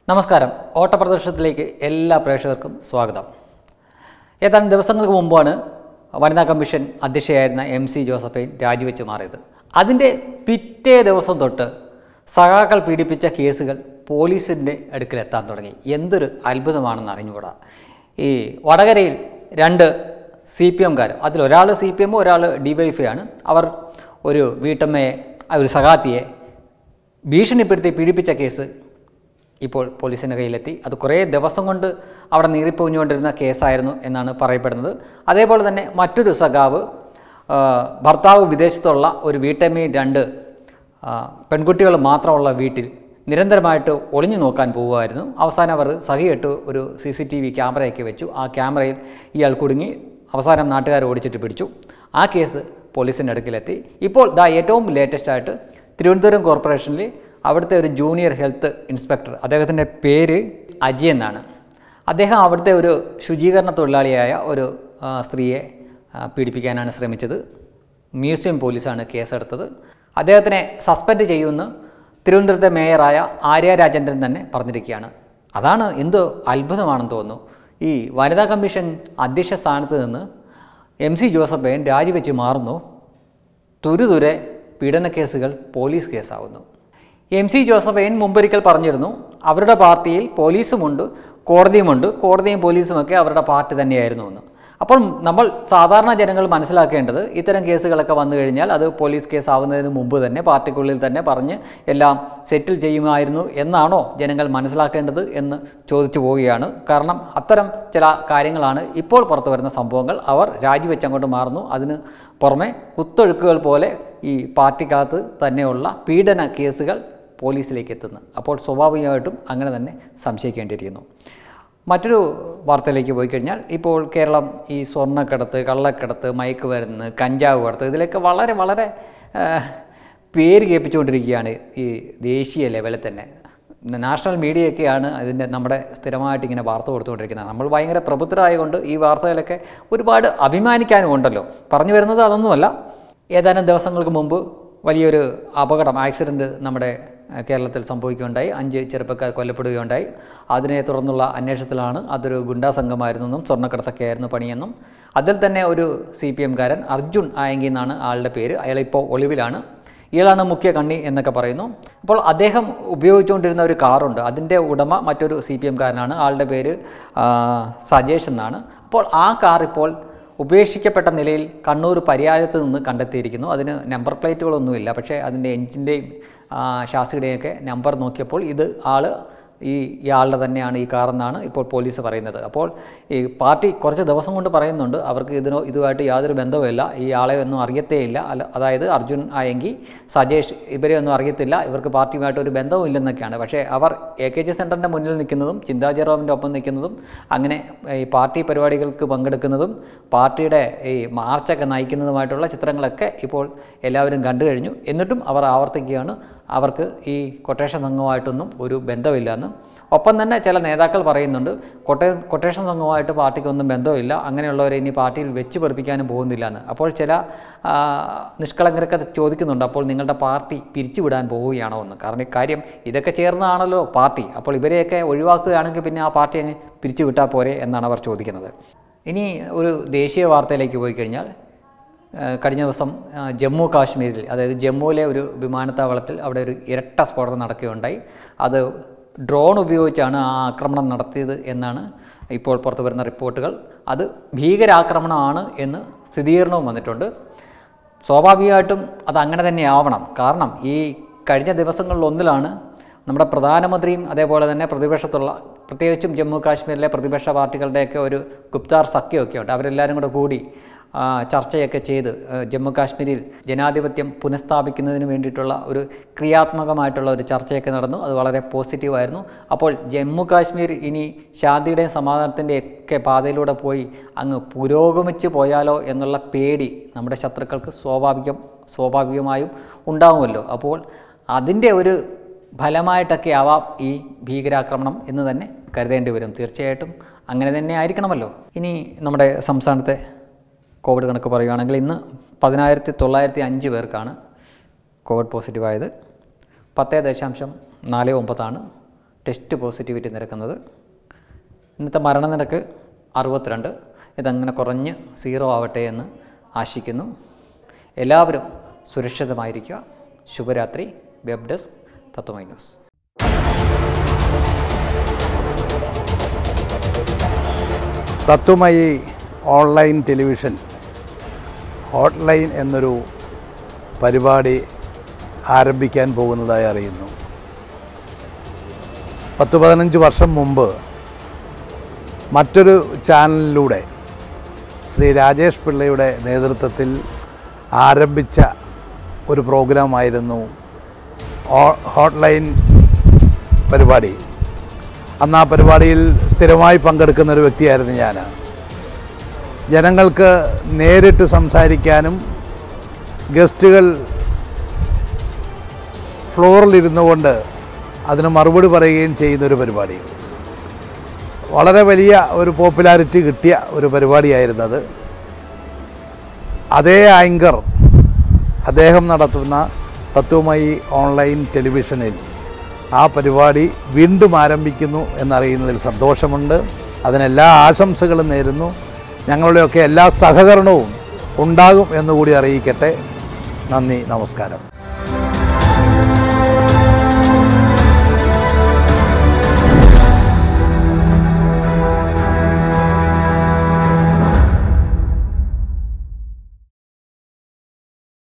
നമസ്കാരം ഓട്ടപ്രദർശനത്തിലേക്ക് എല്ലാ പ്രേക്ഷകർക്കും സ്വാഗതം ഏതാനും ദിവസങ്ങൾക്ക് മുമ്പാണ് വനിതാ കമ്മീഷൻ അധ്യക്ഷയായിരുന്ന എം സി ജോസഫൈൻ രാജിവെച്ച് മാറിയത് അതിൻ്റെ പിറ്റേ ദിവസം തൊട്ട് സഖാക്കൾ പീഡിപ്പിച്ച കേസുകൾ പോലീസിൻ്റെ അടുക്കലെത്താൻ തുടങ്ങി എന്തൊരു അത്ഭുതമാണെന്ന് അറിഞ്ഞുകൂടാ ഈ വടകരയിൽ രണ്ട് സി പി എംകാർ അതിലൊരാൾ സി പി എമ്മും ഒരാൾ ഡി വൈ എഫ് ആണ് അവർ ഒരു വീട്ടമ്മയെ ഒരു സഖാത്തിയെ ഭീഷണിപ്പെടുത്തി പീഡിപ്പിച്ച കേസ് ഇപ്പോൾ പോലീസിൻ്റെ കയ്യിലെത്തി അത് കുറേ ദിവസം കൊണ്ട് അവിടെ നീറിപ്പൊഞ്ഞുകൊണ്ടിരുന്ന കേസായിരുന്നു എന്നാണ് പറയപ്പെടുന്നത് അതേപോലെ തന്നെ മറ്റൊരു സഖാവ് ആ, ഭർത്താവ് വിദേശത്തുള്ള ഒരു വീട്ടമ്മയും രണ്ട് ആ, പെൺകുട്ടികൾ മാത്രമുള്ള വീട്ടിൽ നിരന്തരമായിട്ട് ഒളിഞ്ഞു നോക്കാൻ പോവുമായിരുന്നു അവസാനം അവർ സഹിയിട്ട് ഒരു സി സി ടി വി ക്യാമറയൊക്കെ വെച്ചു ആ ക്യാമറയിൽ ഇയാൾ കുടുങ്ങി അവസാനം നാട്ടുകാർ ഓടിച്ചിട്ട് പിടിച്ചു ആ കേസ് പോലീസിൻ്റെ അടുക്കിലെത്തി ഇപ്പോൾ ദാ ഏറ്റവും ലേറ്റസ്റ്റ് ആയിട്ട് തിരുവനന്തപുരം കോർപ്പറേഷനിൽ അവിടുത്തെ ഒരു ജൂനിയർ ഹെൽത്ത് ഇൻസ്പെക്ടർ അദ്ദേഹത്തിൻ്റെ പേര് അജി എന്നാണ് അദ്ദേഹം അവിടുത്തെ ഒരു ശുചീകരണ തൊഴിലാളിയായ ഒരു ആ, സ്ത്രീയെ ആ, പീഡിപ്പിക്കാനാണ് ശ്രമിച്ചത് മ്യൂസിയം പോലീസാണ് കേസെടുത്തത് അദ്ദേഹത്തിനെ സസ്പെൻഡ് ചെയ്യുമെന്ന് തിരുവനന്തപുരത്തെ മേയറായ ആര്യ രാജേന്ദ്രൻ തന്നെ പറഞ്ഞിരിക്കുകയാണ് അതാണ് എന്തോ അത്ഭുതമാണെന്ന് തോന്നുന്നു ഈ വനിതാ കമ്മീഷൻ അധ്യക്ഷ സ്ഥാനത്ത് നിന്ന് എം സി ജോസഫൈൻ രാജിവെച്ച് മാറുന്നു തുരുതുരെ പീഡനക്കേസുകൾ പോലീസ് കേസാവുന്നു എം സി ജോസഫൈൻ മുമ്പൊരിക്കൽ പറഞ്ഞിരുന്നു അവരുടെ പാർട്ടിയിൽ പോലീസുമുണ്ട് കോടതിയുമുണ്ട് കോടതിയും പോലീസുമൊക്കെ അവരുടെ പാർട്ടി തന്നെയായിരുന്നു എന്ന് അപ്പോൾ നമ്മൾ സാധാരണ ജനങ്ങൾ മനസ്സിലാക്കേണ്ടത് ഇത്തരം കേസുകളൊക്കെ വന്നു കഴിഞ്ഞാൽ അത് പോലീസ് കേസ് ആവുന്നതിന് മുമ്പ് തന്നെ പാർട്ടിക്കുള്ളിൽ തന്നെ പറഞ്ഞ് എല്ലാം സെറ്റിൽ ചെയ്യുമായിരുന്നു എന്നാണോ ജനങ്ങൾ മനസ്സിലാക്കേണ്ടത് എന്ന് ചോദിച്ചു പോവുകയാണ് കാരണം അത്തരം ചില കാര്യങ്ങളാണ് ഇപ്പോൾ പുറത്തു വരുന്ന സംഭവങ്ങൾ അവർ രാജിവെച്ചങ്ങോട്ട് മാറുന്നു അതിന് പുറമെ കുത്തൊഴുക്കുകൾ പോലെ ഈ പാർട്ടിക്കകത്ത് തന്നെയുള്ള പീഡന കേസുകൾ പോലീസിലേക്ക് എത്തുന്നു അപ്പോൾ സ്വാഭാവികമായിട്ടും അങ്ങനെ തന്നെ സംശയിക്കേണ്ടിയിരിക്കുന്നു മറ്റൊരു വാർത്തയിലേക്ക് പോയി കഴിഞ്ഞാൽ ഇപ്പോൾ കേരളം ഈ സ്വർണ്ണക്കടത്ത് കള്ളക്കടത്ത് മയക്കുമരുന്ന് കഞ്ചാവ് കടത്ത് ഇതിലൊക്കെ വളരെ വളരെ ആ, പേര് കേൾപ്പിച്ചുകൊണ്ടിരിക്കുകയാണ് ഈ ദേശീയ ലെവലിൽ തന്നെ നാഷണൽ മീഡിയയൊക്കെയാണ് അതിൻ്റെ നമ്മുടെ സ്ഥിരമായിട്ട് ഇങ്ങനെ വാർത്ത കൊടുത്തുകൊണ്ടിരിക്കുന്നത് നമ്മൾ ഭയങ്കര പ്രബുദ്ധരായതുകൊണ്ട് ഈ വാർത്തയിലൊക്കെ ഒരുപാട് അഭിമാനിക്കാനും ഉണ്ടല്ലോ പറഞ്ഞു വരുന്നത് അതൊന്നുമല്ല ഏതാനും ദിവസങ്ങൾക്ക് മുമ്പ് വലിയൊരു അപകടം ആക്സിഡൻറ്റ് നമ്മുടെ അഹ്, കേരളത്തിൽ സംഭവിക്കുകയുണ്ടായി അഞ്ച് ചെറുപ്പക്കാർ കൊല്ലപ്പെടുകയുണ്ടായി അതിനെ തുടർന്നുള്ള അന്വേഷണത്തിലാണ് അതൊരു ഗുണ്ടാ സംഘമായിരുന്നെന്നും സ്വർണ്ണക്കടത്തൊക്കെയായിരുന്നു പണിയെന്നും അതിൽ തന്നെ ഒരു സി പി എംകാരൻ അർജുൻ ആയെങ്കി എന്നാണ് ആളുടെ പേര് അയാളിപ്പോൾ ഒളിവിലാണ് ഇയാളാണ് മുഖ്യ കണ്ണി എന്നൊക്കെ പറയുന്നു അപ്പോൾ അദ്ദേഹം ഉപയോഗിച്ചുകൊണ്ടിരുന്ന ഒരു കാറുണ്ട് അതിൻ്റെ ഉടമ മറ്റൊരു സി പി എംകാരനാണ് ആളുടെ പേര് ആ, സജേഷ് എന്നാണ് അപ്പോൾ ആ കാർ ഇപ്പോൾ ഉപേക്ഷിക്കപ്പെട്ട നിലയിൽ കണ്ണൂർ പരിയാരത്ത് നിന്ന് കണ്ടെത്തിയിരിക്കുന്നു അതിന് നമ്പർ പ്ലേറ്റുകളൊന്നുമില്ല പക്ഷേ അതിൻ്റെ എഞ്ചിൻ്റെയും ശാസ്ത്രിയുടെയൊക്കെ നമ്പർ നോക്കിയപ്പോൾ ഇത് ആൾ ഈ ഇയാളുടെ തന്നെയാണ് ഈ കാറെന്നാണ് ഇപ്പോൾ പോലീസ് പറയുന്നത് അപ്പോൾ ഈ പാർട്ടി കുറച്ച് ദിവസം കൊണ്ട് പറയുന്നുണ്ട് അവർക്ക് ഇതിനോ ഇതുമായിട്ട് യാതൊരു ബന്ധവുമില്ല ഈ ആളെ ഒന്നും അറിയത്തേയില്ല അല്ല അതായത് അർജുൻ ആയെങ്കിൽ സജേഷ് ഇവരെ ഒന്നും അറിയത്തില്ല ഇവർക്ക് പാർട്ടിയുമായിട്ട് ഒരു ബന്ധവും ഇല്ലെന്നൊക്കെയാണ് പക്ഷേ അവർ എ കെ ജി സെൻറ്ററിൻ്റെ മുന്നിൽ നിൽക്കുന്നതും ചിന്താ ജെറോമിൻ്റെ ഒപ്പം നിൽക്കുന്നതും അങ്ങനെ ഈ പാർട്ടി പരിപാടികൾക്ക് പങ്കെടുക്കുന്നതും പാർട്ടിയുടെ ഈ മാർച്ചൊക്കെ നയിക്കുന്നതുമായിട്ടുള്ള ചിത്രങ്ങളൊക്കെ ഇപ്പോൾ എല്ലാവരും കണ്ടു കഴിഞ്ഞു എന്നിട്ടും അവർ ആവർത്തിക്കുകയാണ് അവർക്ക് ഈ കൊട്ടേഷൻ സംഘവുമായിട്ടൊന്നും ഒരു ബന്ധമില്ലെന്ന് ഒപ്പം തന്നെ ചില നേതാക്കൾ പറയുന്നുണ്ട് കൊട്ടേ കൊട്ടേഷൻ സംഘവുമായിട്ട് പാർട്ടിക്കൊന്നും ബന്ധമില്ല അങ്ങനെയുള്ളവരെ ഇനി പാർട്ടിയിൽ വെച്ച് പെറുപ്പിക്കാനും പോകുന്നില്ല എന്ന് അപ്പോൾ ചില ആ, നിഷ്കളങ്കരൊക്കെ ചോദിക്കുന്നുണ്ട് അപ്പോൾ നിങ്ങളുടെ പാർട്ടി പിരിച്ചുവിടാൻ പോവുകയാണോ എന്ന് കാരണം ഈ കാര്യം ഇതൊക്കെ ചേർന്നതാണല്ലോ പാർട്ടി അപ്പോൾ ഇവരെയൊക്കെ ഒഴിവാക്കുകയാണെങ്കിൽ പിന്നെ ആ പാർട്ടി അങ്ങ് പിരിച്ചുവിട്ടാൽ പോരെ എന്നാണ് അവർ ചോദിക്കുന്നത് ഇനി ഒരു ദേശീയ വാർത്തയിലേക്ക് പോയി കഴിഞ്ഞാൽ ഏഹ് കഴിഞ്ഞ ദിവസം ആ, ജമ്മു കാശ്മീരിൽ അതായത് ജമ്മുവിലെ ഒരു വിമാനത്താവളത്തിൽ അവിടെ ഒരു ഇരട്ട സ്ഫോടനം നടക്കുകയുണ്ടായി അത് ഡ്രോൺ ഉപയോഗിച്ചാണ് ആ ആക്രമണം നടത്തിയത് എന്നാണ് ഇപ്പോൾ പുറത്തു വരുന്ന റിപ്പോർട്ടുകൾ അത് ഭീകരാക്രമണമാണ് എന്ന് സ്ഥിരീകരണവും വന്നിട്ടുണ്ട് സ്വാഭാവികമായിട്ടും അത് അങ്ങനെ തന്നെ ആവണം കാരണം ഈ കഴിഞ്ഞ ദിവസങ്ങളിലൊന്നിലാണ് നമ്മുടെ പ്രധാനമന്ത്രിയും അതേപോലെ തന്നെ പ്രതിപക്ഷത്തുള്ള പ്രത്യേകിച്ചും ജമ്മു കാശ്മീരിലെ പ്രതിപക്ഷ പാർട്ടികളുടെയൊക്കെ ഒരു ഗുപ്താർ സഖ്യമൊക്കെ ഉണ്ട് അവരെല്ലാവരും കൂടെ കൂടി ആ, ചർച്ചയൊക്കെ ചെയ്ത് ആ, ജമ്മു കാശ്മീരിൽ ജനാധിപത്യം പുനഃസ്ഥാപിക്കുന്നതിന് വേണ്ടിയിട്ടുള്ള ഒരു ക്രിയാത്മകമായിട്ടുള്ള ഒരു ചർച്ചയൊക്കെ നടന്നു അത് വളരെ പോസിറ്റീവായിരുന്നു അപ്പോൾ ജമ്മു കാശ്മീർ ഇനി ശാന്തിയുടെയും സമാധാനത്തിൻ്റെയും ഒക്കെ പാതയിലൂടെ പോയി അങ്ങ് പുരോഗമിച്ചു പോയാലോ എന്നുള്ള പേടി നമ്മുടെ ശത്രുക്കൾക്ക് സ്വാഭാവികം സ്വാഭാവികമായും ഉണ്ടാവുമല്ലോ അപ്പോൾ അതിൻ്റെ ഒരു ഫലമായിട്ടൊക്കെ ആവാം ഈ ഭീകരാക്രമണം എന്ന് തന്നെ കരുതേണ്ടി വരും തീർച്ചയായിട്ടും അങ്ങനെ തന്നെ ആയിരിക്കണമല്ലോ ഇനി നമ്മുടെ സംസ്ഥാനത്തെ കോവിഡ് കണക്ക് പറയുകയാണെങ്കിൽ ഇന്ന് പതിനായിരത്തി തൊള്ളായിരത്തി അഞ്ച് പേർക്കാണ് കോവിഡ് പോസിറ്റീവായത് പത്ത് ദശാംശം നാല് ഒമ്പതാണ് ടെസ്റ്റ് പോസിറ്റിവിറ്റി നിരക്കുന്നത് ഇന്നത്തെ മരണനിരക്ക് അറുപത്തിരണ്ട് ഇതങ്ങനെ കുറഞ്ഞ് സീറോ ആവട്ടെ എന്ന് ആശിക്കുന്നു എല്ലാവരും സുരക്ഷിതമായിരിക്കുക ശുഭരാത്രി web desk Tatwamayi news Tatwamayi online television hotline എന്നൊരു പരിപാടി ആരംഭിക്കാൻ പോകുന്നതായി അറിയുന്നു പത്ത് പതിനഞ്ച് വർഷം മുമ്പ് മറ്റൊരു ചാനലിലൂടെ ശ്രീ രാജേഷ് പിള്ളയുടെ നേതൃത്വത്തിൽ ആരംഭിച്ച ഒരു പ്രോഗ്രാമായിരുന്നു ഹോ- ഹോട്ട്ലൈൻ പരിപാടി അന്ന് ആ പരിപാടിയിൽ സ്ഥിരമായി പങ്കെടുക്കുന്ന ഒരു വ്യക്തിയായിരുന്നു ഞാൻ ജനങ്ങൾക്ക് നേരിട്ട് സംസാരിക്കാനും ഗസ്റ്റുകൾ ഫ്ലോറിലിരുന്നു കൊണ്ട് അതിന് മറുപടി പറയുകയും ചെയ്യുന്ന ഒരു പരിപാടി വളരെ വലിയ ഒരു പോപ്പുലാരിറ്റി കിട്ടിയ ഒരു പരിപാടിയായിരുന്നത് അതേ ആങ്കർ അദ്ദേഹം നടത്തുന്ന തത്വമയി ഓൺലൈൻ ടെലിവിഷനിൽ ആ പരിപാടി വീണ്ടും ആരംഭിക്കുന്നു എന്നറിയുന്നതിൽ സന്തോഷമുണ്ട് അതിനെല്ലാ ആശംസകളും നേരുന്നു ഞങ്ങളുടെയൊക്കെ എല്ലാ സഹകരണവും ഉണ്ടാകും എന്നുകൂടി അറിയിക്കട്ടെ നന്ദി നമസ്കാരം